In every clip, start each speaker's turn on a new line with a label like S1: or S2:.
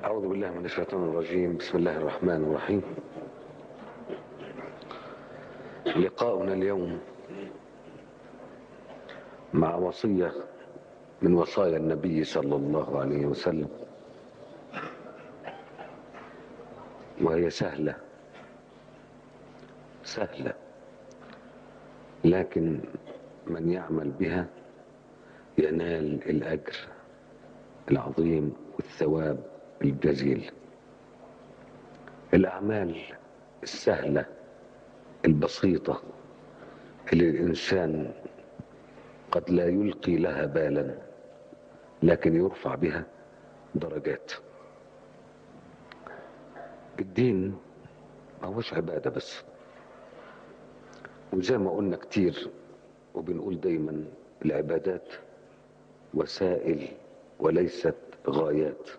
S1: أعوذ بالله من الشيطان الرجيم بسم الله الرحمن الرحيم لقاؤنا اليوم مع وصية من وصايا النبي صلى الله عليه وسلم وهي سهلة سهلة لكن من يعمل بها ينال الأجر العظيم والثواب الجزيل الأعمال السهلة البسيطة اللي الإنسان قد لا يلقي لها بالا لكن يرفع بها درجات الدين ما هوش عبادة بس وزي ما قلنا كتير وبنقول دايما العبادات وسائل وليست غايات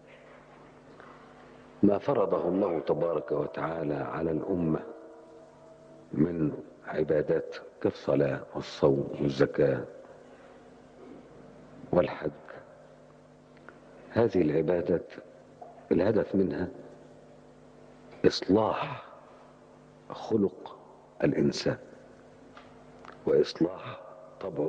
S1: ما فرضه الله تبارك وتعالى على الأمة من عبادات كالصلاة والصوم والزكاة والحج هذه العبادات الهدف منها إصلاح خلق الإنسان وإصلاح طبعه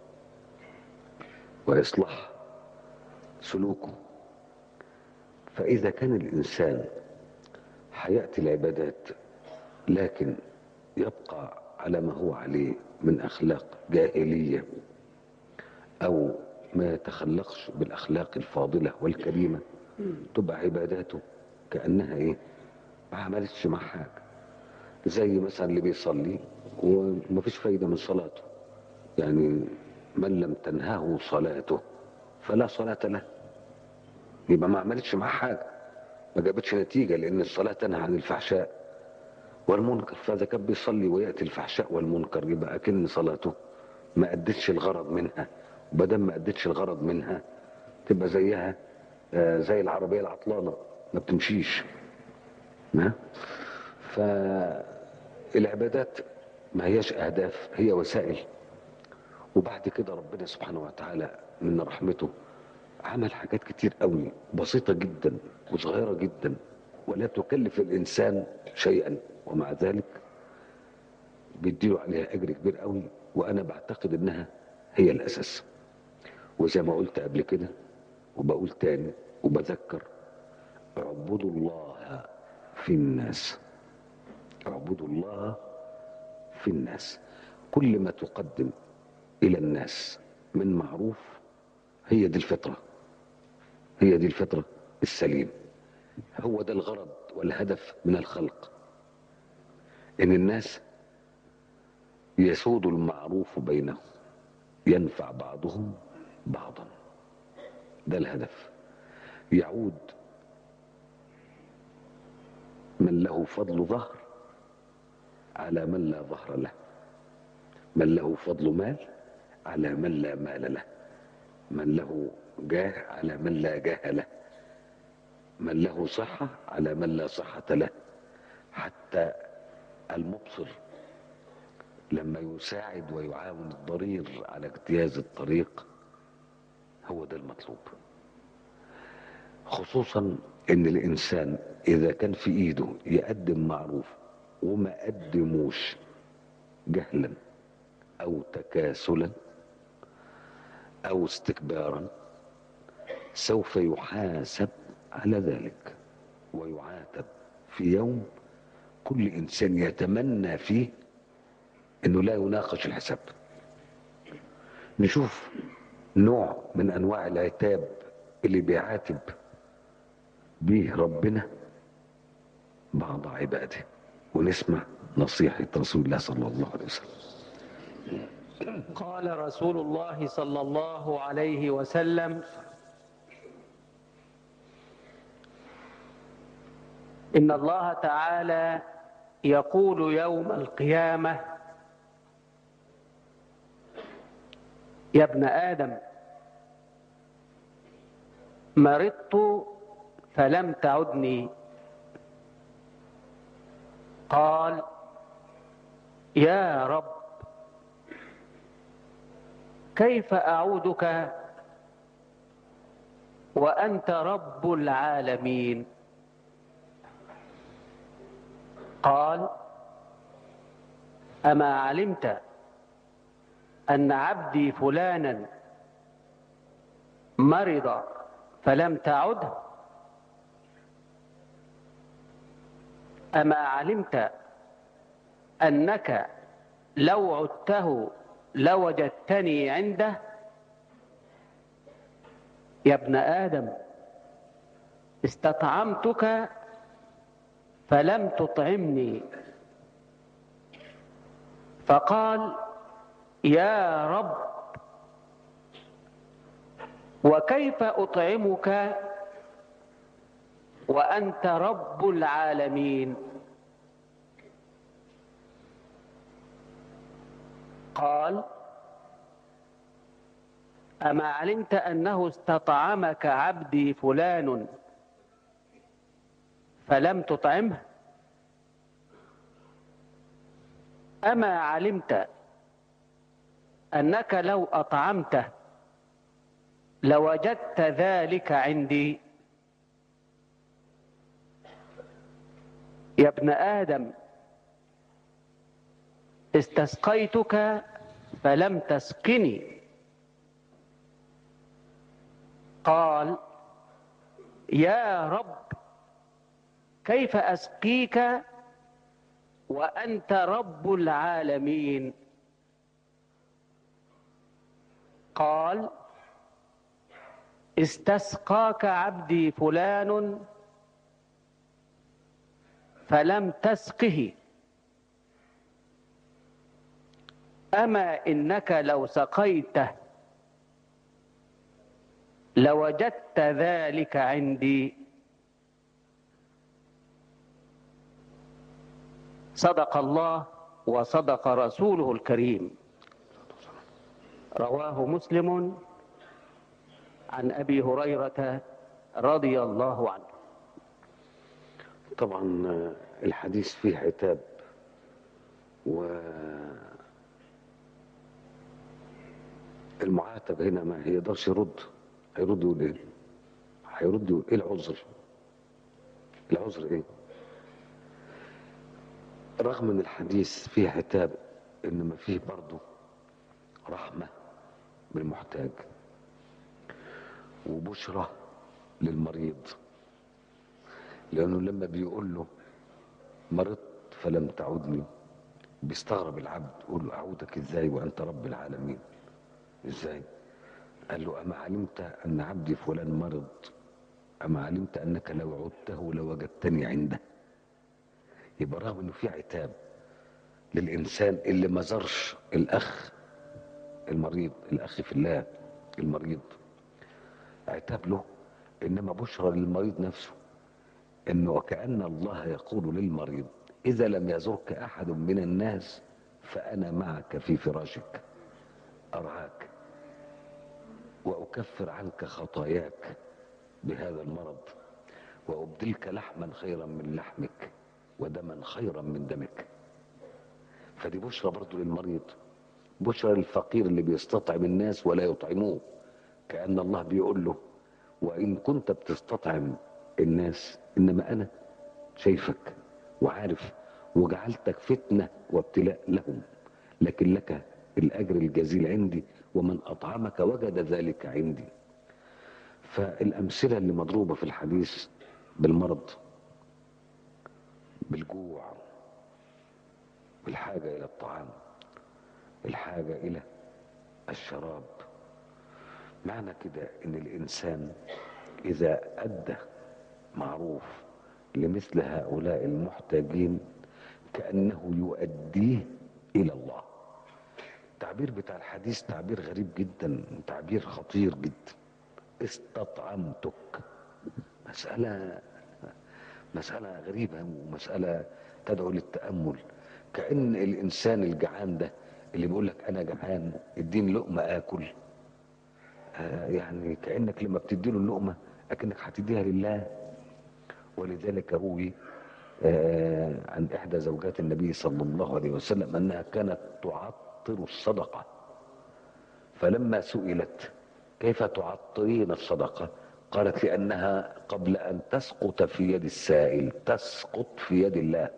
S1: وإصلاح سلوكه فإذا كان الإنسان حياتي العبادات لكن يبقى على ما هو عليه من أخلاق جاهلية أو ما يتخلقش بالأخلاق الفاضلة والكريمة تبقى عباداته كأنها إيه ما عملتش مع حاجة زي مثلا اللي بيصلي ومفيش فايدة من صلاته يعني من لم تنهه صلاته فلا صلاة له يبقى ما عملتش معاه حاجة ما جابتش نتيجة لأن الصلاة تنهى عن الفحشاء والمنكر فإذا كان بيصلي ويأتي الفحشاء والمنكر يبقى أكن صلاته ما أدتش الغرض منها وبدل ما أدتش الغرض منها تبقى زيها زي العربية العطلانة ما بتمشيش فالعبادات ما هياش أهداف هي وسائل وبعد كده ربنا سبحانه وتعالى من رحمته عمل حاجات كتير قوي بسيطة جدا وصغيرة جدا ولا تكلف الإنسان شيئا ومع ذلك بيديله عليها أجر كبير قوي وأنا بعتقد إنها هي الأساس وزي ما قلت قبل كده وبقول تاني وبذكر اعبدوا الله في الناس اعبدوا الله في الناس كل ما تقدم إلى الناس من معروف هي دي الفطرة هي دي الفطرة السليم هو ده الغرض والهدف من الخلق ان الناس يسود المعروف بينهم ينفع بعضهم بعضا ده الهدف يعود من له فضل ظهر على من لا ظهر له من له فضل مال على من لا مال له من له جاه على من لا جاه له من له صحة على من لا صحة له حتى المبصر لما يساعد ويعاون الضرير على اجتياز الطريق هو ده المطلوب خصوصا ان الانسان اذا كان في ايده يقدم معروف وما قدموش جهلا او تكاسلا او استكبارا سوف يحاسب على ذلك ويعاتب في يوم كل انسان يتمنى فيه انه لا يناقش الحساب نشوف نوع من انواع العتاب اللي بيعاتب به ربنا بعض عباده ونسمع نصيحة رسول الله صلى الله عليه وسلم
S2: قال رسول الله صلى الله عليه وسلم إن الله تعالى يقول يوم القيامة يا ابن آدم مرضت فلم تعدني قال يا رب كيف أعودك وأنت رب العالمين قال أما علمت أن عبدي فلانا مرض فلم تعده أما علمت أنك لو عدته لوجدتني عنده يا ابن آدم استطعمتك فلم تطعمني فقال يا رب وكيف أطعمك وأنت رب العالمين قال أما علمت أنه استطعمك عبدي فلان فلم تطعمه أما علمت أنك لو أطعمته لوجدت ذلك عندي يا ابن آدم استسقيتك فلم تسقني قال يا رب كيف أسقيك وأنت رب العالمين قال استسقاك عبدي فلان فلم تسقه أما إنك لو سقيته لوجدت ذلك عندي صدق الله وصدق رسوله الكريم رواه مسلم عن أبي هريرة رضي الله عنه
S1: طبعا الحديث فيه عتاب و المعاتب هنا ما يقدرش يرد هيرد يقول ايه هيرد يقول ايه العذر العذر ايه رغم ان الحديث فيه عتاب انما فيه برضه رحمة بالمحتاج وبشرة للمريض لانه لما بيقول له مرضت فلم تعودني بيستغرب العبد يقول له اعودك ازاي وانت رب العالمين ازاي قال له اما علمت ان عبدي فلان مرض اما علمت انك لو عدته لوجدتني عنده يبقى رغم انه في عتاب للانسان اللي ما زارش الاخ المريض الاخ في الله المريض عتاب له انما بشرى للمريض نفسه انه وكأن الله يقول للمريض اذا لم يزرك احد من الناس فانا معك في فراشك ارعاك واكفر عنك خطاياك بهذا المرض وابدلك لحما خيرا من لحمك ودما خيرا من دمك فدي بشرى برضو للمريض بشرى للفقير اللي بيستطعم الناس ولا يطعموه كأن الله بيقول له وإن كنت بتستطعم الناس إنما أنا شايفك وعارف وجعلتك فتنة وابتلاء لهم لكن لك الأجر الجزيل عندي ومن أطعمك وجد ذلك عندي فالأمثلة اللي مضروبة في الحديث بالمرض بالجوع بالحاجة إلى الطعام الحاجة إلى الشراب معنى كده إن الإنسان إذا أدى معروف لمثل هؤلاء المحتاجين كأنه يؤديه إلى الله التعبير بتاع الحديث تعبير غريب جدا تعبير خطير جدا استطعمتك مسألة مسألة غريبة ومسألة تدعو للتأمل كأن الإنسان الجعان ده اللي بيقول لك أنا جعان اديني لقمة آكل آه يعني كأنك لما بتديله اللقمة أكنك هتديها لله ولذلك روي آه عن إحدى زوجات النبي صلى الله عليه وسلم أنها كانت تعطر الصدقة فلما سئلت كيف تعطرين الصدقة قالت لأنها قبل أن تسقط في يد السائل تسقط في يد الله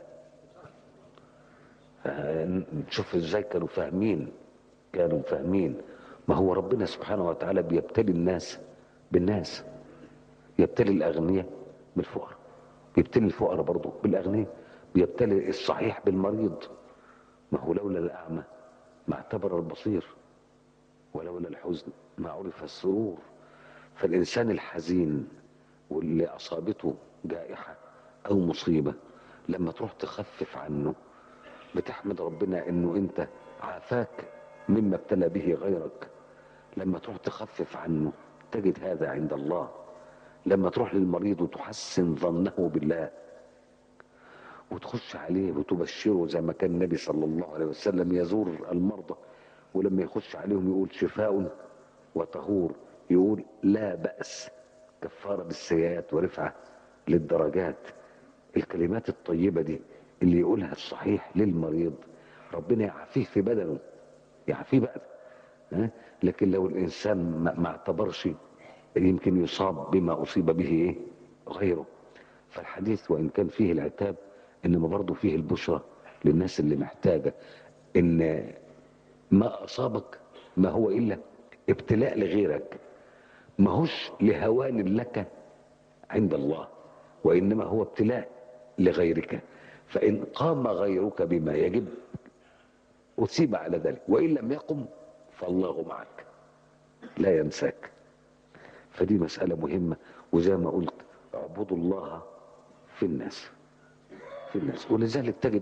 S1: شوف ازاي كانوا فاهمين كانوا فاهمين ما هو ربنا سبحانه وتعالى بيبتلي الناس بالناس يبتلي الأغنياء بالفقراء بيبتلي الفقراء برضه بالأغنياء بيبتلي الصحيح بالمريض ما هو لولا الأعمى ما اعتبر البصير ولولا الحزن ما عرف السرور فالإنسان الحزين واللي أصابته جائحة أو مصيبة لما تروح تخفف عنه بتحمد ربنا انه انت عافاك مما ابتلى به غيرك لما تروح تخفف عنه تجد هذا عند الله لما تروح للمريض وتحسن ظنه بالله وتخش عليه وتبشره زي ما كان النبي صلى الله عليه وسلم يزور المرضى ولما يخش عليهم يقول شفاء وطهور يقول لا بأس كفارة بالسيئات ورفعة للدرجات الكلمات الطيبة دي اللي يقولها الصحيح للمريض ربنا يعافيه في بدنه يعافيه بقى ها؟ لكن لو الإنسان ما ما اعتبرش يمكن يصاب بما أصيب به إيه؟ غيره فالحديث وإن كان فيه العتاب إنما برضه فيه البشرى للناس اللي محتاجة إن ما أصابك ما هو إلا ابتلاء لغيرك ما هوش لهوان لك عند الله وإنما هو ابتلاء لغيرك فإن قام غيرك بما يجب أصيب على ذلك وإن لم يقم فالله معك لا ينساك فدي مسألة مهمة وزي ما قلت اعبدوا الله في الناس في الناس ولذلك تجد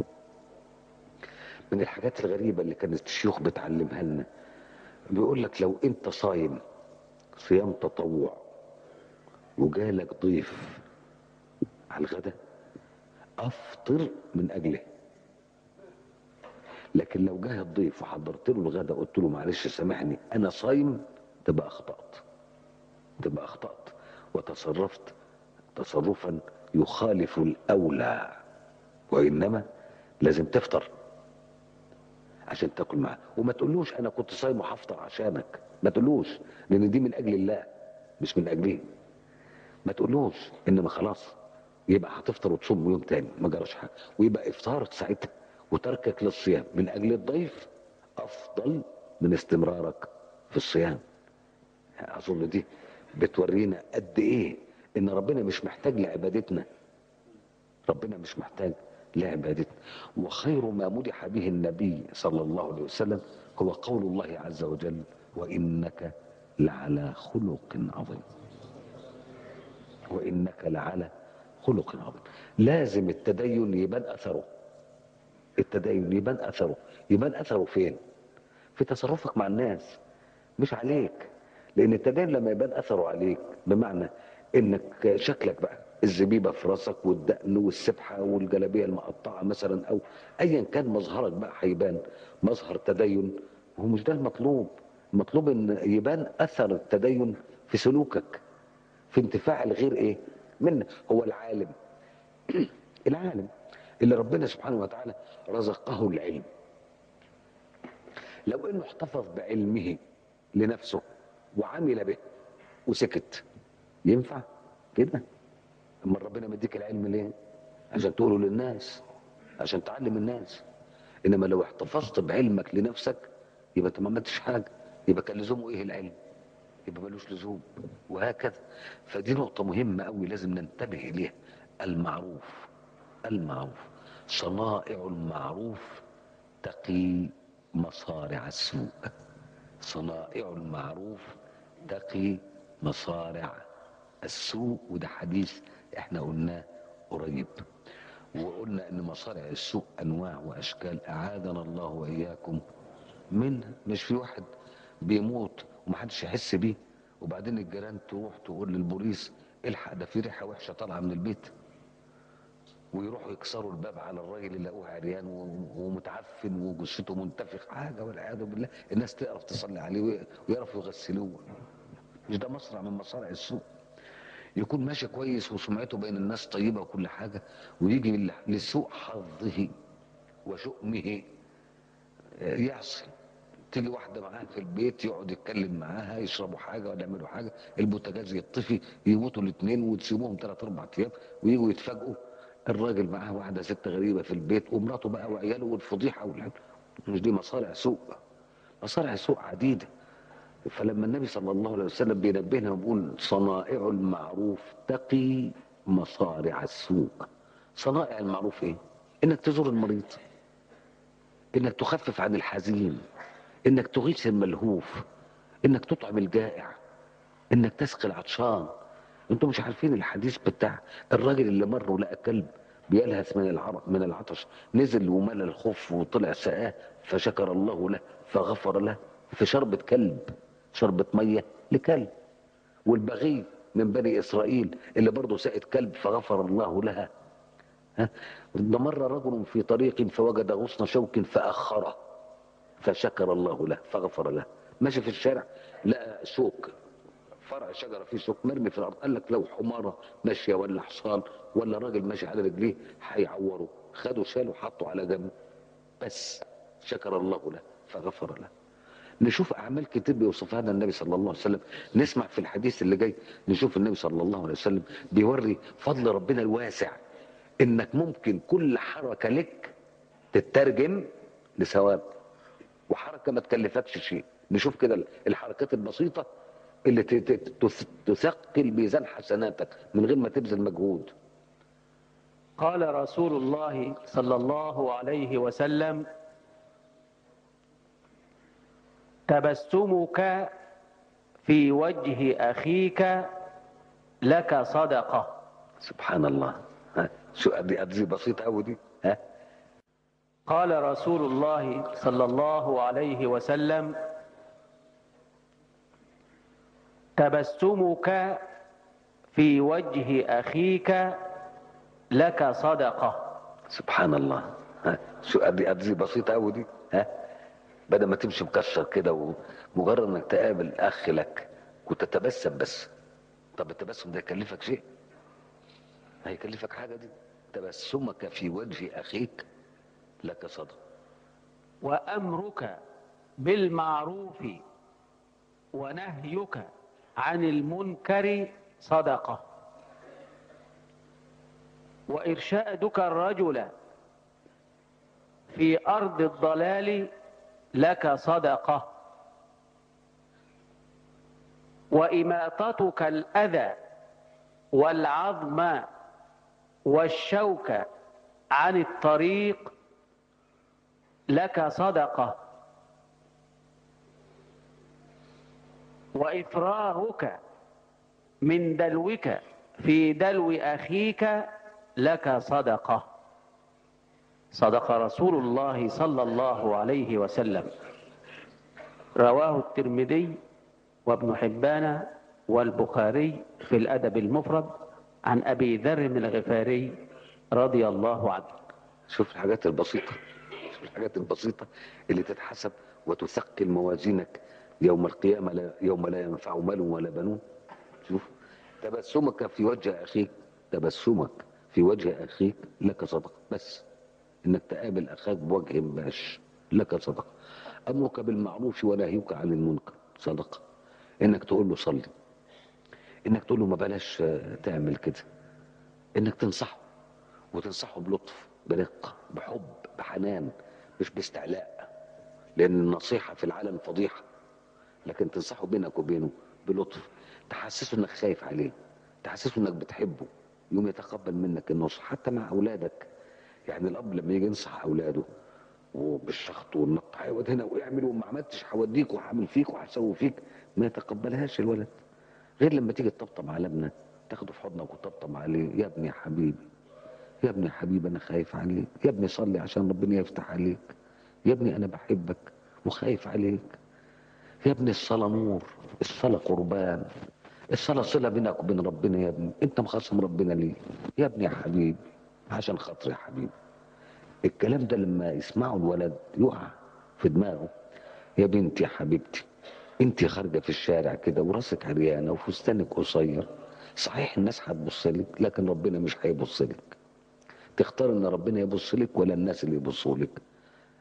S1: من الحاجات الغريبة اللي كانت الشيوخ بتعلمها لنا بيقول لك لو انت صايم صيام تطوع وجالك ضيف على الغداء افطر من اجله لكن لو جه الضيف وحضرت له الغداء قلت له معلش سامحني انا صايم تبقى اخطات تبقى اخطات وتصرفت تصرفا يخالف الاولى وانما لازم تفطر عشان تاكل معاه وما تقولوش انا كنت صايم وهفطر عشانك ما تقولوش لان دي من اجل الله مش من اجلي ما تقولوش انما خلاص يبقى هتفطر وتصوم يوم تاني ما جراش حاجه ويبقى افطارك ساعتها وتركك للصيام من اجل الضيف افضل من استمرارك في الصيام اظن دي بتورينا قد ايه ان ربنا مش محتاج لعبادتنا ربنا مش محتاج لعبادتنا وخير ما مدح به النبي صلى الله عليه وسلم هو قول الله عز وجل وانك لعلى خلق عظيم وانك لعلى خلق عظيم لازم التدين يبان اثره التدين يبان اثره يبان اثره فين في تصرفك مع الناس مش عليك لان التدين لما يبان اثره عليك بمعنى انك شكلك بقى الزبيبه في راسك والدقن والسبحه والجلابيه المقطعه مثلا او ايا كان مظهرك بقى هيبان مظهر تدين هو مش ده المطلوب المطلوب ان يبان اثر التدين في سلوكك في انتفاع الغير ايه منه هو العالم العالم اللي ربنا سبحانه وتعالى رزقه العلم لو انه احتفظ بعلمه لنفسه وعمل به وسكت ينفع كده اما ربنا مديك العلم ليه عشان تقوله للناس عشان تعلم الناس انما لو احتفظت بعلمك لنفسك يبقى انت ما عملتش حاجه يبقى كان لزومه ايه العلم يبقى ملوش لزوم وهكذا فدي نقطه مهمه قوي لازم ننتبه اليها المعروف المعروف صنائع المعروف تقي مصارع السوء صنائع المعروف تقي مصارع السوء وده حديث احنا قلناه قريب وقلنا ان مصارع السوء انواع واشكال اعاذنا الله واياكم منها مش في واحد بيموت ومحدش يحس بيه وبعدين الجيران تروح تقول للبوليس الحق ده في ريحه وحشه طالعه من البيت ويروحوا يكسروا الباب على الراجل يلاقوه عريان و- ومتعفن وجثته منتفخ حاجه والعياذ بالله الناس تعرف تصلي عليه وي- ويعرفوا يغسلوه مش ده مصرع من مصارع السوء يكون ماشي كويس وسمعته بين الناس طيبه وكل حاجه ويجي لل- لسوء حظه وشؤمه آه، يعصي تيجي واحدة معاها في البيت يقعد يتكلم معاها يشربوا حاجة ولا يعملوا حاجة البوتاجاز يطفي يموتوا الاثنين وتسيبوهم ثلاث أربع أيام ويجوا يتفاجئوا الراجل معاه واحدة ست غريبة في البيت ومراته بقى وعياله والفضيحة والحاجة مش دي مصارع سوء مصارع سوء عديدة فلما النبي صلى الله عليه وسلم بينبهنا وبيقول صنائع المعروف تقي مصارع السوء صنائع المعروف ايه انك تزور المريض انك تخفف عن الحزين انك تغيث الملهوف انك تطعم الجائع انك تسقي العطشان انتم مش عارفين الحديث بتاع الراجل اللي مر ولقى كلب بيلهث من العرق من العطش نزل وملى الخف وطلع سقاه فشكر الله له فغفر له في شربة كلب شربة مية لكلب والبغي من بني إسرائيل اللي برضه سقت كلب فغفر الله لها ها ده مر رجل في طريق فوجد غصن شوك فأخره فشكر الله له فغفر له ماشي في الشارع لقى شوك فرع شجره فيه شوك مرمي في الارض قال لك لو حماره ماشيه ولا حصان ولا راجل ماشي على رجليه هيعوره خدوا شالوا حطوا على جنب بس شكر الله له فغفر له نشوف اعمال كتير بيوصفها لنا النبي صلى الله عليه وسلم نسمع في الحديث اللي جاي نشوف النبي صلى الله عليه وسلم بيوري فضل ربنا الواسع انك ممكن كل حركه لك تترجم لثواب وحركه ما تكلفكش شيء نشوف كده الحركات البسيطه اللي ت- ت- تث- تثقل ميزان حسناتك من غير ما تبذل مجهود
S2: قال رسول الله صلى الله عليه وسلم تبسمك في وجه أخيك لك صدقة
S1: سبحان الله ها شو قد قد دي بسيطه قوي دي ها
S2: قال رسول الله صلى الله عليه وسلم تبسمك في وجه أخيك لك صدقة
S1: سبحان الله ها شو قد قد دي بسيطه قوي دي ها بدل ما تمشي مكشر كده ومجرد انك تقابل اخ لك وتتبسم بس طب التبسم ده يكلفك شيء هيكلفك حاجه دي تبسمك في وجه اخيك لك صدقه
S2: وأمرك بالمعروف ونهيك عن المنكر صدقة وإرشادك الرجل في أرض الضلال لك صدقة وإماطتك الأذى والعظم والشوك عن الطريق لك صدقة وإفراغك من دلوك في دلو أخيك لك صدقة صدق رسول الله صلى الله عليه وسلم رواه الترمذي وابن حبان والبخاري في الأدب المفرد عن أبي ذر الغفاري رضي الله عنه
S1: شوف الحاجات البسيطة شوف الحاجات البسيطة اللي تتحسب وتثقل موازينك يوم القيامة لا يوم لا ينفع مال ولا بنون شوف تبسمك في وجه أخيك تبسمك في وجه أخيك لك صدقة بس إنك تقابل أخاك بوجه باش لك صدقة أمرك بالمعروف ونهيك عن المنكر صدقة إنك تقول له صلي إنك تقول له ما بلاش آه، تعمل كده إنك تنصحه وتنصحه بلطف برقة بحب بحنان مش باستعلاء لأن النصيحة في العالم فضيحة لكن تنصحه بينك وبينه بلطف تحسسه انك خايف عليه تحسسه انك بتحبه يوم يتقبل منك النصح حتى مع اولادك يعني الاب لما يجي ينصح اولاده وبالشخط والنقط هيقعد هنا واعمل وما عملتش هوديك وهعمل فيك وهسوي فيك ما يتقبلهاش الولد غير لما تيجي تطبطب على ابنك تاخده في حضنك وتطبطب عليه يا ابني يا حبيبي يا ابني يا حبيبي انا خايف عليك يا ابني صلي عشان ربنا يفتح عليك يا ابني انا بحبك وخايف عليك يا ابني الصلاة نور الصلاة قربان الصلاة صلة بينك وبين ربنا يا ابني انت مخاصم ربنا ليه يا ابني يا حبيبي عشان خاطري يا حبيبي الكلام ده لما يسمعه الولد يقع في دماغه يا بنتي يا حبيبتي انت خارجة في الشارع كده وراسك عريانة وفستانك قصير صحيح الناس هتبص لك لكن ربنا مش هيبص لك تختار ان ربنا يبص لك ولا الناس اللي يبصوا لك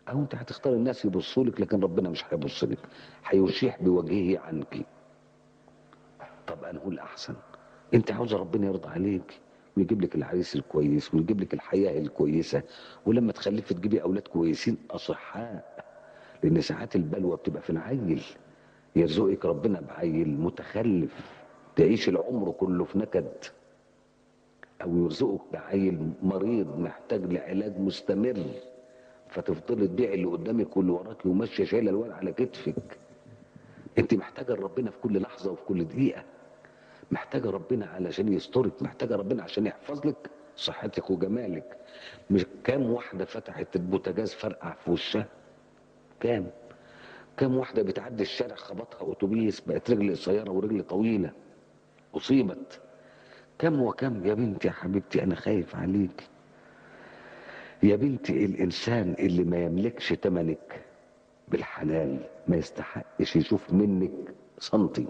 S1: او انت هتختار الناس يبصوا لك لكن ربنا مش هيبص لك هيشيح بوجهه عنك طب انه الاحسن انت عاوزه ربنا يرضى عليك ويجيب لك العريس الكويس ويجيب لك الحياه الكويسه ولما تخلفي تجيبي اولاد كويسين اصحاء لان ساعات البلوى بتبقى في العيل يرزقك ربنا بعيل متخلف تعيش العمر كله في نكد او يرزقك بعيل مريض محتاج لعلاج مستمر فتفضلي تبيعي اللي قدامك واللي وراك وماشيه شايله الورق على كتفك انت محتاجه ربنا في كل لحظه وفي كل دقيقه محتاجه ربنا علشان يسترك محتاجه ربنا عشان يحفظ لك صحتك وجمالك مش كام واحده فتحت البوتاجاز فرقع في وشها كام كام واحده بتعدي الشارع خبطها اتوبيس بقت رجل قصيره ورجل طويله اصيبت كم وكم يا بنتي يا حبيبتي انا خايف عليك يا بنتي الانسان اللي ما يملكش تمنك بالحلال ما يستحقش يشوف منك سنتي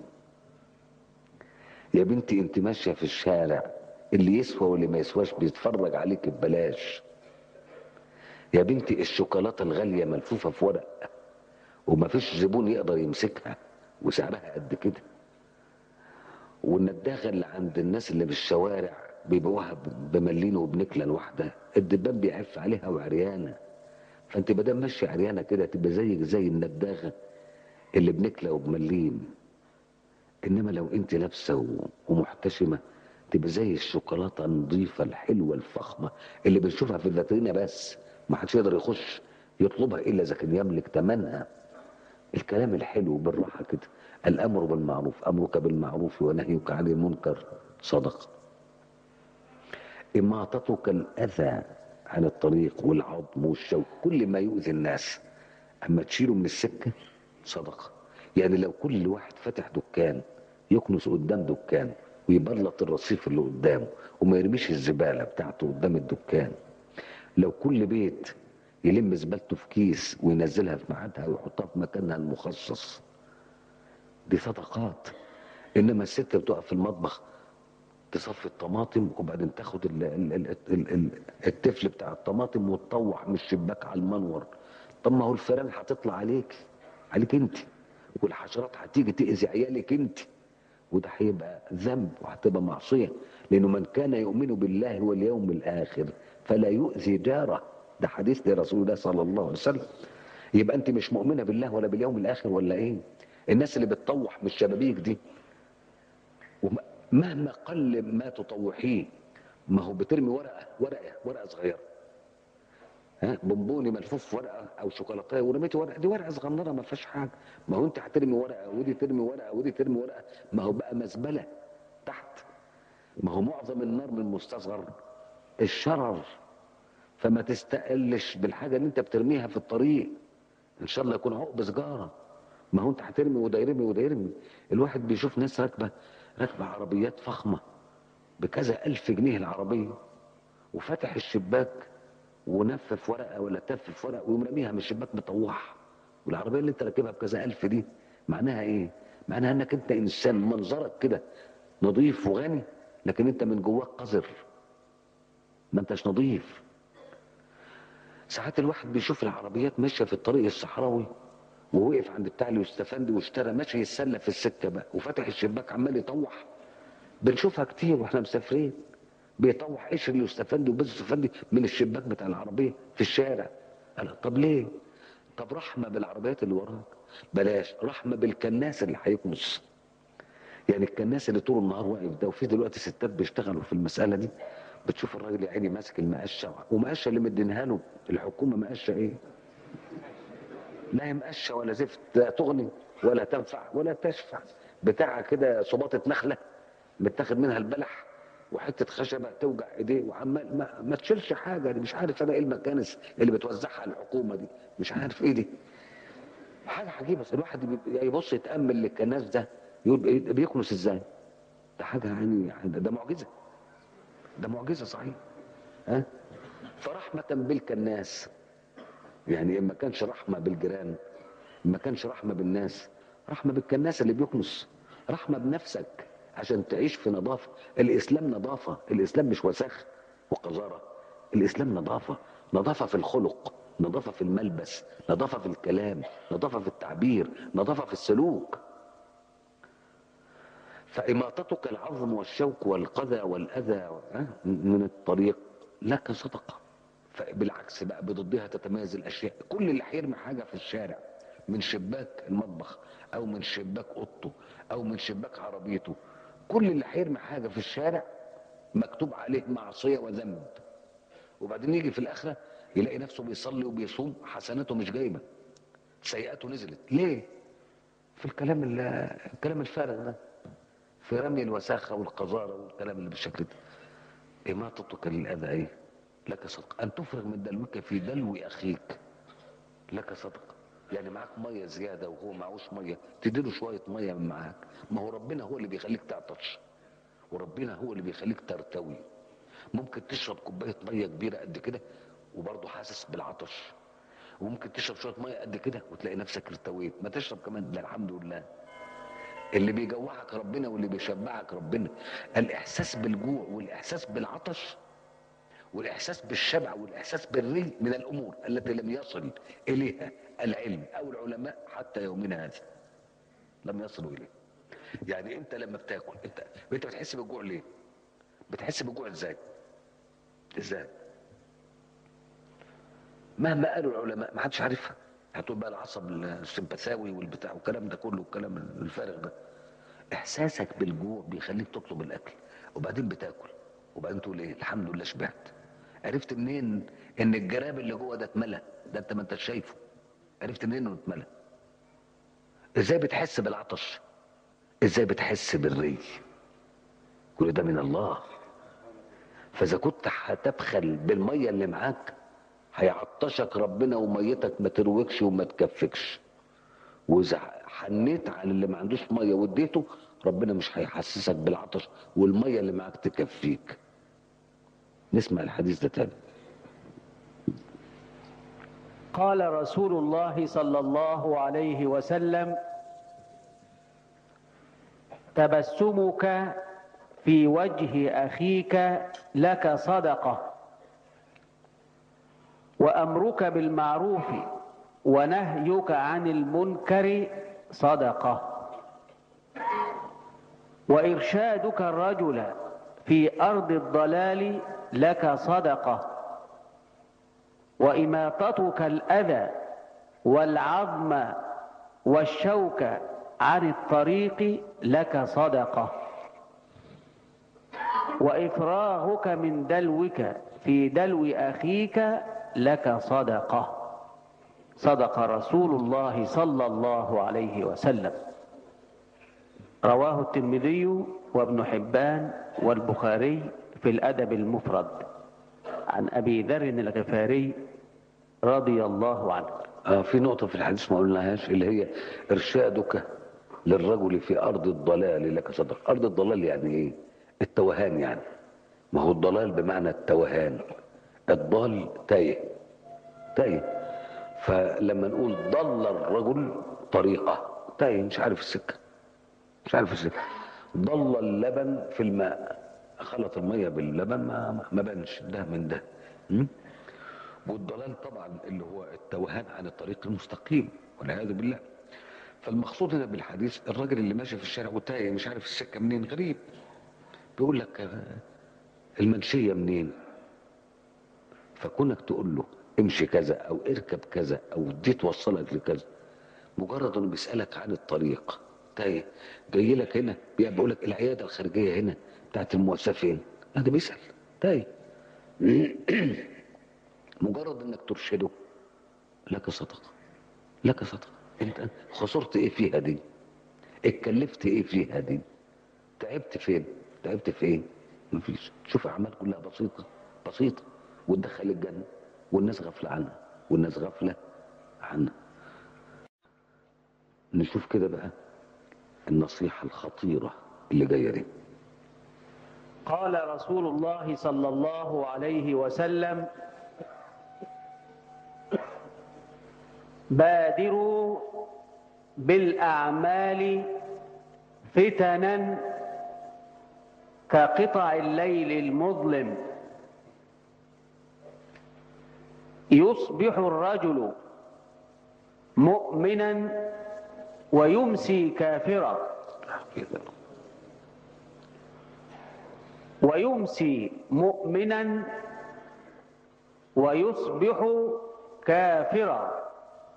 S1: يا بنتي انت ماشيه في الشارع اللي يسوى واللي ما يسواش بيتفرج عليك ببلاش يا بنتي الشوكولاته الغاليه ملفوفه في ورق وما فيش زبون يقدر يمسكها وسعرها قد كده والنداغه اللي عند الناس اللي في الشوارع بيبيعوها بملين وبنكله الواحده الدبان بيعف عليها وعريانه فانت بدل ماشيه عريانه كده تبقى زيك زي النداغه اللي بنكله وبملين انما لو انت لابسه ومحتشمه تبقى زي الشوكولاته النظيفه الحلوه الفخمه اللي بنشوفها في اللاترينا بس ما حدش يقدر يخش يطلبها الا اذا كان يملك ثمنها الكلام الحلو بالراحه كده الامر بالمعروف امرك بالمعروف ونهيك عن المنكر صدقه اماطتك الاذى عن الطريق والعظم والشوك كل ما يؤذي الناس اما تشيله من السكه صدقه يعني لو كل واحد فتح دكان يكنس قدام دكان ويبلط الرصيف اللي قدامه وما يرميش الزباله بتاعته قدام الدكان لو كل بيت يلم زبالته في كيس وينزلها في ميعادها ويحطها في مكانها المخصص دي صدقات انما الست بتقف في المطبخ تصفي الطماطم وبعدين تاخد ال ال ال ال ال التفل بتاع الطماطم وتطوع من الشباك على المنور طب ما هو الفيران هتطلع عليك عليك انت والحشرات هتيجي تاذي عيالك انت وده هيبقى ذنب وهتبقى معصيه لانه من كان يؤمن بالله واليوم الاخر فلا يؤذي جاره ده حديث لرسول الله صلى الله عليه وسلم يبقى انت مش مؤمنه بالله ولا باليوم الاخر ولا ايه الناس اللي بتطوح من الشبابيك دي مهما قل ما تطوحيه ما هو بترمي ورقه ورقه ورقه صغيره ها بونبوني ملفوف في ورقه او شوكولاته ورميتي ورقه دي ورقه صغننه ما فيهاش حاجه ما هو انت هترمي ورقه ودي ترمي ورقه ودي ترمي ورقه ما هو بقى مزبله تحت ما هو معظم النار من مستصغر الشرر فما تستقلش بالحاجه اللي انت بترميها في الطريق ان شاء الله يكون عقب سجاره ما هو انت هترمي وده يرمي وده يرمي الواحد بيشوف ناس راكبه راكبه عربيات فخمه بكذا الف جنيه العربيه وفتح الشباك ونفف ورقه ولا تفف ورقه ويقوم راميها من الشباك مطوعها والعربيه اللي انت راكبها بكذا الف دي معناها ايه؟ معناها انك انت انسان منظرك كده نظيف وغني لكن انت من جواك قذر ما انتش نظيف ساعات الواحد بيشوف العربيات ماشيه في الطريق الصحراوي ووقف عند بتاع اليوستفندي واشترى ماشي يتسلى في السكه بقى وفتح الشباك عمال يطوح بنشوفها كتير واحنا مسافرين بيطوح قشر اليوستفندي وبز اليوستفندي من الشباك بتاع العربيه في الشارع قال طب ليه؟ طب رحمه بالعربيات اللي وراك بلاش رحمه بالكناس اللي هيكنس يعني الكناس اللي طول النهار واقف ده وفي دلوقتي ستات بيشتغلوا في المساله دي بتشوف الراجل يا عيني ماسك المقشه ومقشه اللي مدينها له الحكومه مقشه ايه؟ لا هي مقشه ولا زفت لا تغني ولا تنفع ولا تشفع بتاعها كده صباطه نخله متاخد منها البلح وحته خشبه توجع ايديه وعمال ما, ما تشيلش حاجه دي مش عارف انا ايه المكانس اللي بتوزعها الحكومه دي مش عارف ايه دي حاجه عجيبه الواحد يبص يتامل للكناس ده يقول بيكنس ازاي ده حاجه يعني ده, ده معجزه ده معجزه صحيح ها فرحمه بالكناس يعني ما كانش رحمه بالجيران ما كانش رحمه بالناس رحمه بالكناس اللي بيكنس رحمه بنفسك عشان تعيش في نظافه الاسلام نظافه الاسلام مش وساخ وقذاره الاسلام نظافه نظافه في الخلق نظافة في الملبس نظافة في الكلام نظافة في التعبير نظافة في السلوك فإماطتك العظم والشوك والقذى والأذى من الطريق لك صدقة بالعكس بقى بضدها تتميز الأشياء كل اللي هيرمي حاجة في الشارع من شباك المطبخ أو من شباك أوضته أو من شباك عربيته كل اللي هيرمي حاجة في الشارع مكتوب عليه معصية وذنب وبعدين يجي في الآخرة يلاقي نفسه بيصلي وبيصوم حسناته مش جايبة سيئاته نزلت ليه؟ في الكلام الكلام الفارغ ده في رمي الوساخة والقذارة والكلام اللي بالشكل ده إماطتك للأذى إيه؟ لك صدقة أن تفرغ من دلوك في دلو أخيك لك صدقة يعني معاك مية زيادة وهو معهوش مية تديله شوية مية من معاك ما هو ربنا هو اللي بيخليك تعطش وربنا هو اللي بيخليك ترتوي ممكن تشرب كوباية مية كبيرة قد كده وبرضه حاسس بالعطش وممكن تشرب شوية مية قد كده وتلاقي نفسك ارتويت ما تشرب كمان لا الحمد لله اللي بيجوعك ربنا واللي بيشبعك ربنا الاحساس بالجوع والاحساس بالعطش والاحساس بالشبع والاحساس بالري من الامور التي لم يصل اليها العلم او العلماء حتى يومنا هذا لم يصلوا اليه يعني انت لما بتاكل انت انت بتحس بالجوع ليه بتحس بالجوع ازاي ازاي مهما قالوا العلماء ما حدش عارفها هتقول بقى العصب السمبثاوي والبتاع والكلام ده كله والكلام الفارغ ده احساسك بالجوع بيخليك تطلب الاكل وبعدين بتاكل وبعدين تقول ايه الحمد لله شبعت عرفت منين ان الجراب اللي جوه ده اتملى ده انت ما انت شايفه عرفت منين انه اتملى ازاي بتحس بالعطش ازاي بتحس بالري كل ده من الله فاذا كنت هتبخل بالميه اللي معاك هيعطشك ربنا وميتك ما تروكش وما تكفكش واذا حنيت على اللي ما عندوش ميه واديته ربنا مش هيحسسك بالعطش والميه اللي معاك تكفيك نسمع الحديث ده تاني
S2: قال رسول الله صلى الله عليه وسلم تبسمك في وجه اخيك لك صدقه وامرك بالمعروف ونهيك عن المنكر صدقه وارشادك الرجل في ارض الضلال لك صدقه واماطتك الاذى والعظم والشوك عن الطريق لك صدقه وافراغك من دلوك في دلو اخيك لك صدقه صدق رسول الله صلى الله عليه وسلم رواه الترمذي وابن حبان والبخاري في الادب المفرد عن ابي ذر الغفاري رضي الله عنه
S1: آه في نقطة في الحديث ما قلناهاش اللي هي إرشادك للرجل في أرض الضلال لك صدق أرض الضلال يعني إيه التوهان يعني ما هو الضلال بمعنى التوهان الضال تايه تايه فلما نقول ضل الرجل طريقة تايه مش عارف السكة مش عارف السكة ضل اللبن في الماء خلط المية باللبن ما, ما بانش ده من ده م? والضلال طبعا اللي هو التوهان عن الطريق المستقيم والعياذ بالله فالمقصود هنا بالحديث الراجل اللي ماشي في الشارع وتايه مش عارف السكه منين غريب بيقول لك المنشيه منين فكونك تقول له امشي كذا او اركب كذا او دي توصلك لكذا مجرد انه بيسالك عن الطريق تايه جاي لك هنا بيقول لك العياده الخارجيه هنا بتاعت المؤسسه فين؟ هذا بيسال تايه مجرد انك ترشده لك صدقه لك صدقه انت خسرت ايه فيها دي اتكلفت ايه فيها دي تعبت فين تعبت في ايه مفيش شوف اعمال كلها بسيطه بسيطه وتدخل الجنه والناس غافله عنها والناس غافله عنها نشوف كده بقى النصيحه الخطيره اللي جايه دي
S2: قال رسول الله صلى الله عليه وسلم بادروا بالاعمال فتنا كقطع الليل المظلم يصبح الرجل مؤمنا ويمسي كافرا
S1: كده
S2: ويمسي مؤمنا ويصبح كافرا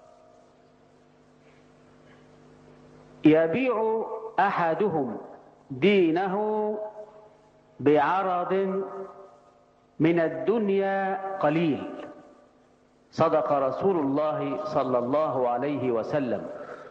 S2: يبيع احدهم دينه بعرض من الدنيا قليل صدق رسول الله صلى الله عليه وسلم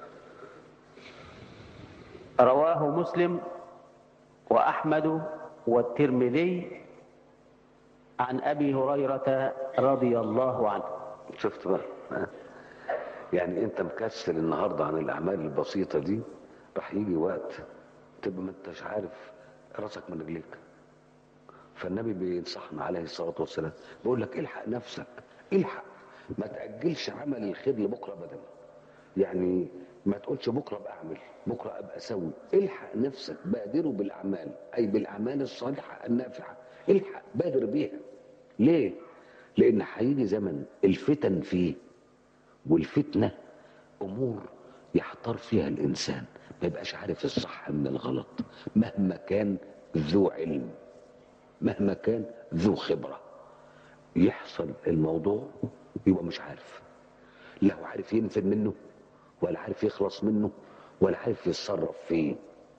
S2: رواه مسلم واحمد والترمذي عن ابي هريره رضي الله عنه
S1: شفت بقى ها؟ يعني انت مكسل النهارده عن الاعمال البسيطه دي راح يجي وقت تبقى ما انتش عارف راسك من رجليك فالنبي بينصحنا عليه الصلاه والسلام بيقول لك الحق نفسك الحق ما تاجلش عمل الخير لبكره ابدا يعني ما تقولش بكره ابقى اعمل بكره ابقى اسوي الحق نفسك بادروا بالاعمال اي بالاعمال الصالحه النافعه الحق بادر بيها ليه لان هيجي زمن الفتن فيه والفتنه امور يحتار فيها الانسان ما يبقاش عارف الصح من الغلط مهما كان ذو علم مهما كان ذو خبره يحصل الموضوع يبقى مش عارف لا هو عارف ينفذ منه ولا عارف يخلص منه ولا عارف يتصرف فيه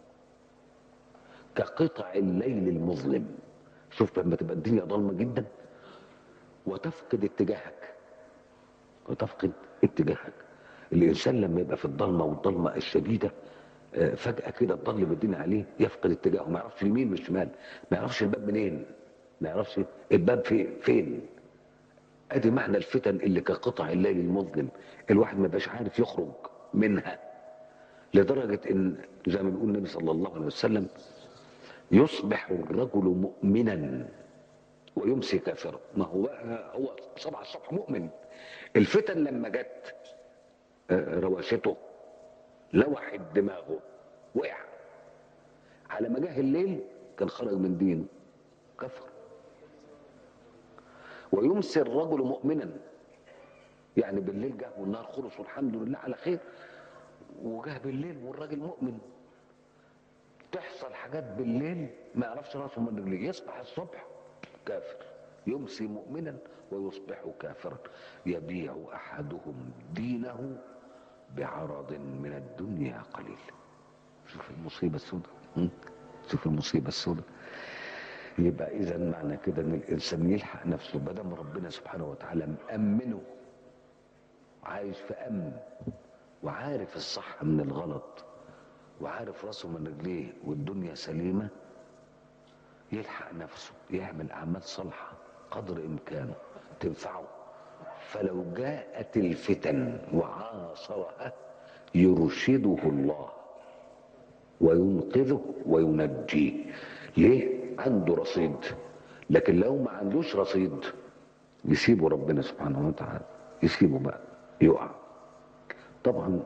S1: كقطع الليل المظلم شوف لما تبقى الدنيا ضلمه جدا وتفقد اتجاهك وتفقد اتجاهك الانسان لما يبقى في الضلمه والضلمه الشديده آه، فجاه كده تضلم الدنيا عليه يفقد اتجاهه ما يعرفش اليمين من الشمال ما يعرفش الباب منين ما يعرفش الباب في فين ادي معنى الفتن اللي كقطع الليل المظلم الواحد ما بقاش عارف يخرج منها لدرجه ان زي ما بيقول النبي صلى الله عليه وسلم يصبح الرجل مؤمنا ويمسي كافرا ما هو هو صبح الصبح مؤمن الفتن لما جت آه، رواشته لوحت دماغه وقع على ما جه الليل كان خرج من دينه كفر ويمسي الرجل مؤمنا يعني بالليل جه والنهار خلص والحمد لله على خير وجه بالليل والراجل مؤمن تحصل حاجات بالليل ما يعرفش راسه من رجليه يصبح الصبح كافر يمسي مؤمنا ويصبح كافرا يبيع احدهم دينه بعرض من الدنيا قليل شوف المصيبه السوداء م? شوف المصيبه السوداء يبقى اذا معنى كده ان الانسان يلحق نفسه ما دام ربنا سبحانه وتعالى مامنه عايش في امن وعارف الصح من الغلط وعارف راسه من رجليه والدنيا سليمه يلحق نفسه يعمل اعمال صالحه قدر امكانه تنفعه فلو جاءت الفتن وعاصرها يرشده الله وينقذه وينجيه ليه عنده رصيد لكن لو ما عندوش رصيد يسيبه ربنا سبحانه وتعالى يسيبه بقى يقع طبعا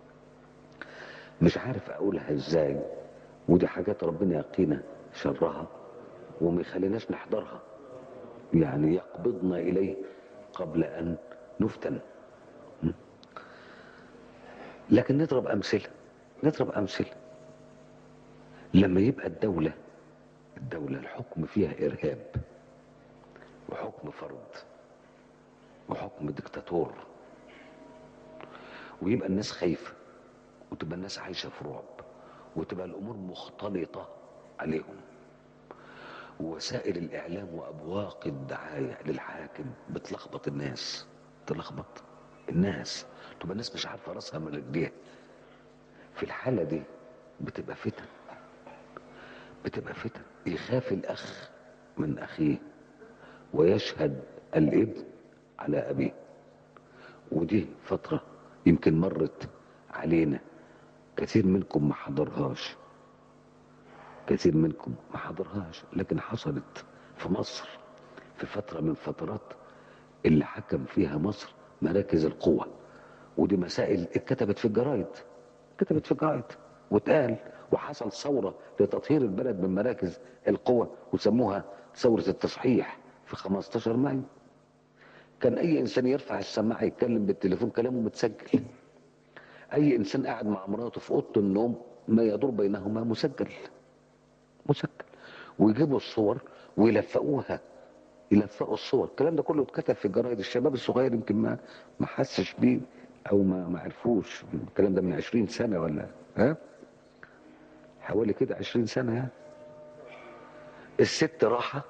S1: مش عارف اقولها ازاي ودي حاجات ربنا يقينا شرها وما يخليناش نحضرها يعني يقبضنا اليه قبل ان نفتن م? لكن نضرب امثله نضرب امثله لما يبقى الدوله الدوله الحكم فيها ارهاب وحكم فرض وحكم ديكتاتور ويبقى الناس خايفه وتبقى الناس عايشه في رعب وتبقى الامور مختلطه عليهم ووسائل الاعلام وابواق الدعايه للحاكم بتلخبط الناس تلخبط الناس تبقى الناس مش عارفه راسها من رجليها في الحاله دي بتبقى فتن بتبقى فتن يخاف الاخ من اخيه ويشهد الابن على ابيه ودي فتره يمكن مرت علينا كثير منكم ما حضرهاش كثير منكم ما حضرهاش لكن حصلت في مصر في فترة من فترات اللي حكم فيها مصر مراكز القوة ودي مسائل اتكتبت في الجرايد كتبت في الجرايد واتقال وحصل ثورة لتطهير البلد من مراكز القوة وسموها ثورة التصحيح في 15 مايو كان اي انسان يرفع السماعه يتكلم بالتليفون كلامه متسجل اي انسان قاعد مع مراته في اوضه النوم ما يدور بينهما مسجل مسجل ويجيبوا الصور ويلفقوها يلفقوا الصور الكلام ده كله اتكتب في جرايد الشباب الصغير يمكن ما ما حسش بيه او ما ما عرفوش الكلام ده من 20 سنه ولا ها حوالي كده 20 سنه يعني الست راحه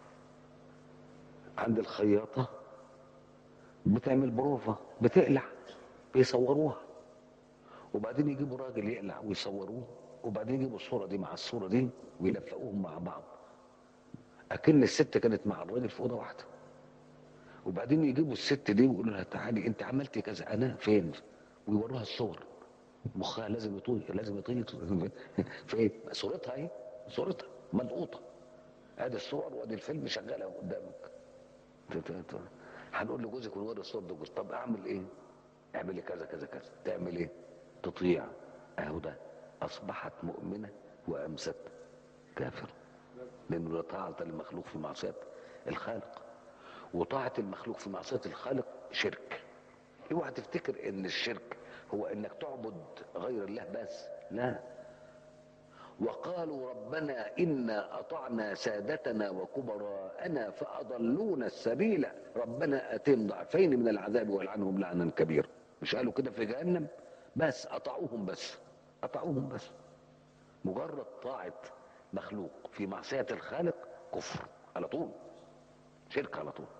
S1: عند الخياطه بتعمل بروفه بتقلع بيصوروها وبعدين يجيبوا راجل يقلع ويصوروه وبعدين يجيبوا الصوره دي مع الصوره دي ويلفقوهم مع بعض اكن الست كانت مع الراجل في اوضه واحده وبعدين يجيبوا الست دي ويقولوا لها تعالي انت عملتي كذا انا فين ويوروها الصور مخها لازم يطير لازم يطير فين صورتها اهي صورتها ملقوطه ادي الصور وادي الفيلم شغاله قدامك ت- ت- ت- هنقول لجوزك ونوري الصور ده جوز طب اعمل ايه اعملي كذا كذا كذا تعمل ايه تطيع اهو ده اصبحت مؤمنه وامست كافره لانه لا طاعه للمخلوق في معصيه الخالق وطاعه المخلوق في معصيه الخالق شرك اوعى تفتكر ان الشرك هو انك تعبد غير الله بس لا وقالوا ربنا إنا أطعنا سادتنا وكبراءنا فأضلونا السبيل ربنا أتم ضعفين من العذاب والعنهم لعنا كبيرا مش قالوا كده في جهنم بس أطعوهم بس أطعوهم بس مجرد طاعة مخلوق في معصية الخالق كفر على طول شرك على طول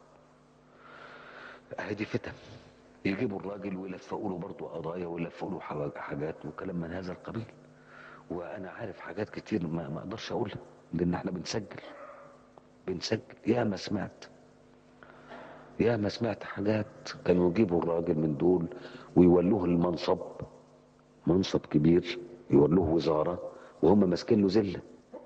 S1: هذه فتن يجيبوا الراجل ويلفقوا له برضه قضايا ويلفقوا له حاجات- حاجات وكلام من هذا القبيل وانا عارف حاجات كتير ما ما اقدرش اقولها لان احنا بنسجل بنسجل يا ما سمعت يا ما سمعت حاجات كانوا يجيبوا الراجل من دول ويولوه المنصب منصب كبير يولوه وزاره وهم ماسكين له زله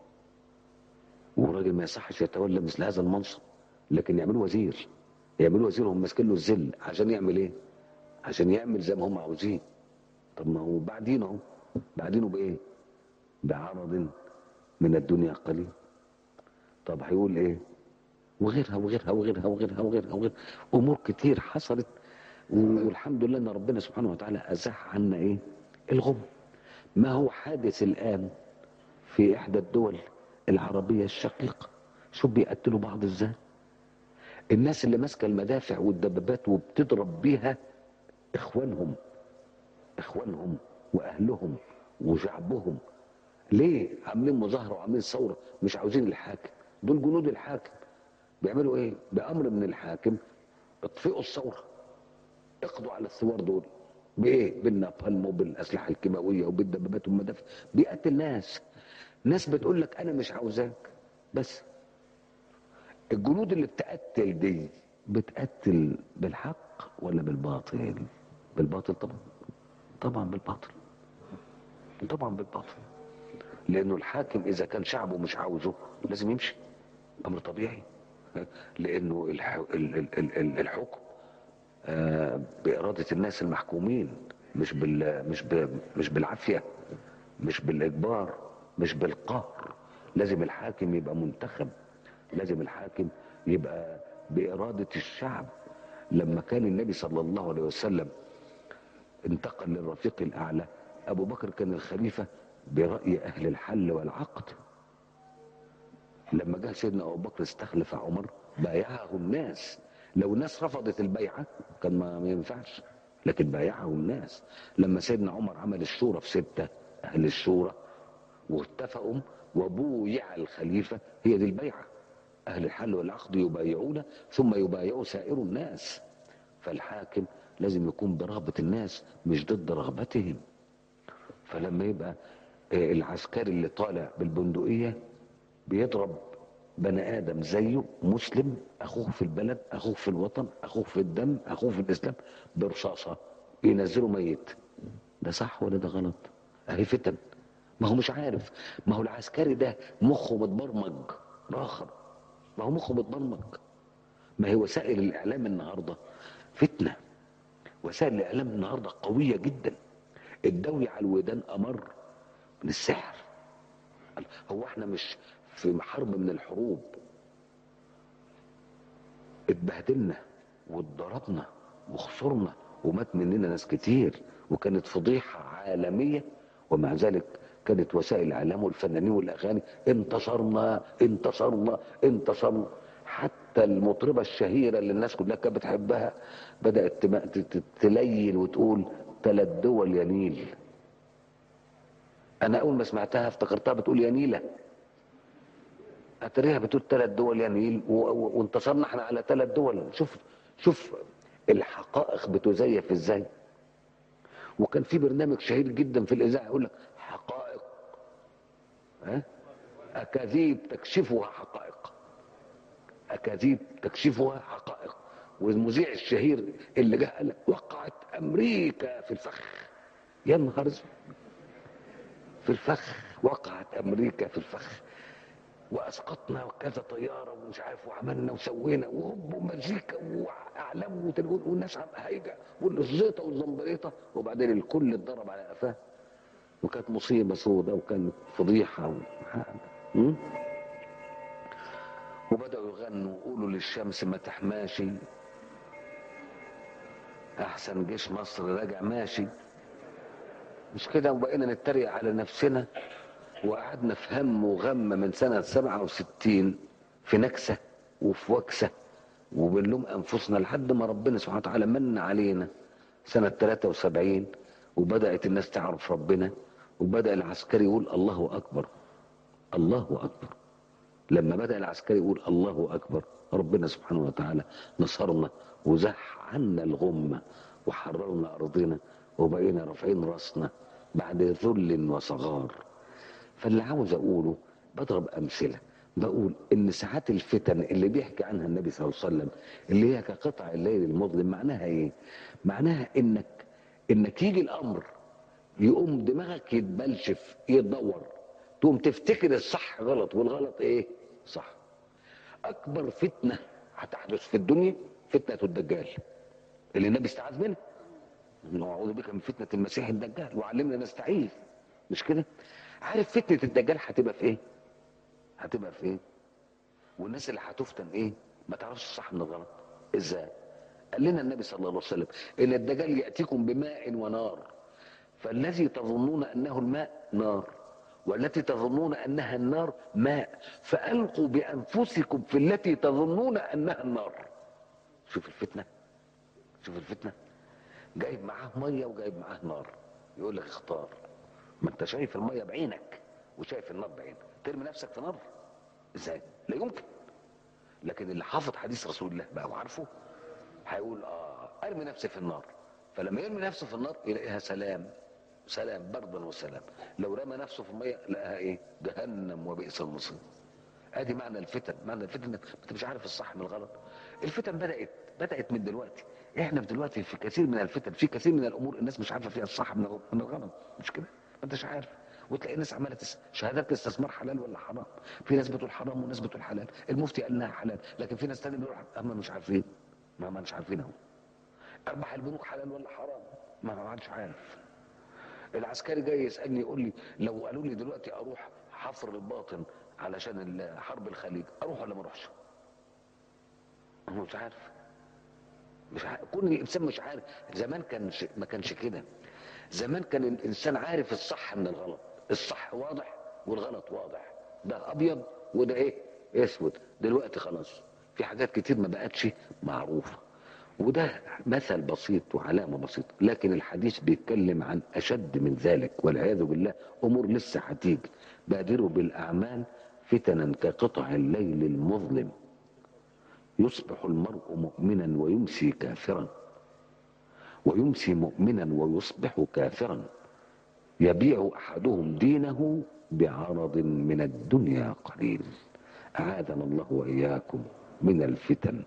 S1: وراجل ما يصحش يتولى مثل هذا المنصب لكن يعملوا وزير يعملوا وزير وهم ماسكين له الزل عشان يعمل ايه؟ عشان يعمل زي ما هم عاوزين طب ما هو بعدين اهو بعدينه بايه؟ بعرض من الدنيا قليل طب هيقول ايه وغيرها وغيرها وغيرها وغيرها وغيرها وغيرها امور كتير حصلت والحمد لله ان ربنا سبحانه وتعالى ازاح عنا ايه الغم ما هو حادث الان في احدى الدول العربيه الشقيقه شوف بيقتلوا بعض ازاي الناس اللي ماسكه المدافع والدبابات وبتضرب بيها اخوانهم اخوانهم واهلهم وشعبهم ليه عاملين مظاهره وعاملين ثوره مش عاوزين الحاكم دول جنود الحاكم بيعملوا ايه بامر من الحاكم اطفئوا الثوره اقضوا على الثوار دول بايه بالنابالم وبالاسلحه الكيماويه وبالدبابات والمدافع بيقتل ناس ناس بتقول لك انا مش عاوزاك بس الجنود اللي بتقتل دي بتقتل بالحق ولا بالباطل بالباطل طبعا طبعا بالباطل طبعا بالباطل لانه الحاكم اذا كان شعبه مش عاوزه لازم يمشي امر طبيعي لانه الح... ال- ال- ال- ال- الحكم آه، باراده الناس المحكومين مش بال مش ب... مش بالعافيه مش بالاجبار مش بالقهر لازم الحاكم يبقى منتخب لازم الحاكم يبقى باراده الشعب لما كان النبي صلى الله عليه وسلم انتقل للرفيق الاعلى ابو بكر كان الخليفه براي اهل الحل والعقد لما جه سيدنا ابو بكر استخلف عمر بايعه الناس لو الناس رفضت البيعه كان ما ما ينفعش لكن بايعه الناس لما سيدنا عمر عمل الشورى في سته اهل الشورى واتفقوا وبويع الخليفه هي دي البيعه اهل الحل والعقد يبايعون ثم يبايعوا سائر الناس فالحاكم لازم يكون برغبه الناس مش ضد رغبتهم فلما يبقى آه، العسكري اللي طالع بالبندقية بيضرب بني آدم زيه مسلم أخوه في البلد أخوه في الوطن أخوه في الدم أخوه في الإسلام برصاصة ينزله ميت ده صح ولا ده غلط أهي فتن ما هو مش عارف ما هو العسكري ده مخه متبرمج راخر ما هو مخه متبرمج ما هي وسائل الإعلام النهاردة فتنة وسائل الإعلام النهاردة قوية جدا الدوي على الودان أمر من السحر هو احنا مش في حرب من الحروب اتبهدلنا واتضربنا وخسرنا ومات مننا ناس كتير وكانت فضيحة عالمية ومع ذلك كانت وسائل الاعلام والفنانين والاغاني انتصرنا انتصرنا انتصرنا حتى المطربة الشهيرة اللي الناس كلها كانت بتحبها بدأت تم- ت- ت- تليل وتقول ثلاث دول يا نيل انا اول ما سمعتها افتكرتها بتقول يا نيلة اتريها بتقول ثلاث دول يا نيل و- و- وانتصرنا احنا على ثلاث دول شوف شوف الحقائق بتزيف ازاي وكان في برنامج شهير جدا في الاذاعه يقول لك حقائق ها اكاذيب تكشفها حقائق اكاذيب تكشفها حقائق والمذيع الشهير اللي جه قال لك وقعت امريكا في الفخ يا نهار اسود في الفخ وقعت امريكا في الفخ واسقطنا كذا طياره ومش عارف وعملنا وسوينا وهب ومزيكا واعلام وتلفون والناس عم هايجه والزيطه والزنبريطه وبعدين الكل اتضرب على قفاه وكانت مصيبه سودة وكانت فضيحه وحاجة. م? وبداوا يغنوا ويقولوا للشمس ما تحماشي احسن جيش مصر راجع ماشي مش كده وبقينا نتريق على نفسنا وقعدنا في هم وغم من سنة 67 في نكسة وفي وكسة وبنلوم أنفسنا لحد ما ربنا سبحانه وتعالى من علينا سنة 73 وبدأت الناس تعرف ربنا وبدأ العسكري يقول الله أكبر الله أكبر لما بدأ العسكري يقول الله أكبر ربنا سبحانه وتعالى نصرنا وزح عنا الغمة وحررنا أرضنا وبقينا رافعين راسنا بعد ذل وصغار فاللي عاوز أقوله بضرب أمثلة بقول إن ساعات الفتن اللي بيحكي عنها النبي صلى الله عليه وسلم اللي هي كقطع الليل المظلم معناها إيه؟ معناها إنك إنك يجي الأمر يقوم دماغك يتبلشف يتدور تقوم تفتكر الصح غلط والغلط ايه صح اكبر فتنه هتحدث في الدنيا فتنه الدجال اللي النبي استعاذ منها نعوذ بك من فتنه المسيح الدجال وعلمنا نستعيذ مش كده عارف فتنه الدجال هتبقى في ايه هتبقى في ايه والناس اللي هتفتن ايه ما تعرفش الصح من الغلط ازاي قال لنا النبي صلى الله عليه وسلم ان الدجال ياتيكم بماء ونار فالذي تظنون انه الماء نار والتي تظنون انها النار ماء فالقوا بانفسكم في التي تظنون انها النار شوف الفتنه شوف الفتنه جايب معاه ميه وجايب معاه نار يقول لك اختار ما انت شايف الميه بعينك وشايف النار بعينك ترمي نفسك في نار ازاي لا يمكن لكن اللي حافظ حديث رسول الله بقى وعارفه هيقول اه ارمي نفسي في النار فلما يرمي نفسه في النار يلاقيها سلام سلام بردا وسلام لو رمى نفسه في الميه لقاها ايه جهنم وبئس المصير ادي معنى الفتن معنى الفتن انك انت مش عارف الصح من الغلط الفتن بدات بدات من دلوقتي احنا في دلوقتي في كثير من الفتن في كثير من الامور الناس مش عارفه فيها الصح من الغ- من الغلط مش كده ما انتش عارف وتلاقي الناس عماله تس... شهادات الاستثمار حلال ولا حرام في ناس بتقول حرام وناس بتقول حلال المفتي قال انها حلال لكن في ناس تاني بيقول اما مش عارفين ما ما مش عارفين اهو ارباح البنوك حلال ولا حرام ما ما حدش عارف العسكري جاي يسالني يقول لي لو قالوا لي دلوقتي اروح حفر الباطن علشان ال- حرب الخليج اروح ولا ما اروحش هو مش عارف مش عارف كون الانسان مش عارف زمان كان ش... ما كانش كده زمان كان الانسان عارف الصح من الغلط الصح واضح والغلط واضح ده ابيض وده ايه اسود دلوقتي خلاص في حاجات كتير ما بقتش معروفه وده مثل بسيط وعلامة بسيطة لكن الحديث بيتكلم عن أشد من ذلك والعياذ بالله أمور لسه هتيجي بادروا بالأعمال فتنا كقطع الليل المظلم يصبح المرء مؤمنا ويمسي كافرا ويمسي مؤمنا ويصبح كافرا يبيع أحدهم دينه بعرض من الدنيا قليل أعاذنا الله وإياكم من الفتن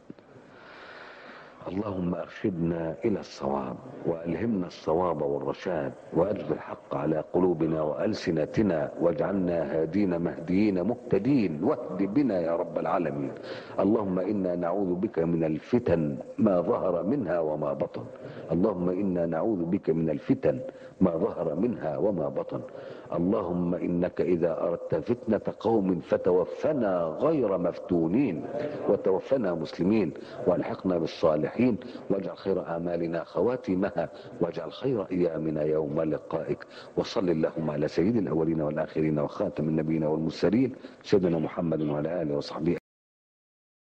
S1: اللهم ارشدنا الى الصواب والهمنا الصواب والرشاد واجز الحق على قلوبنا والسنتنا واجعلنا هادين مهديين مهتدين واهد بنا يا رب العالمين اللهم انا نعوذ بك من الفتن ما ظهر منها وما بطن اللهم انا نعوذ بك من الفتن ما ظهر منها وما بطن اللهم إنك إذا أردت فتنة قوم فتوفنا غير مفتونين وتوفنا مسلمين والحقنا بالصالحين واجعل خير آمالنا خواتمها واجعل خير أيامنا يوم لقائك وصل اللهم على سيد الأولين والآخرين وخاتم النبيين والمرسلين سيدنا محمد وعلى آله وصحبه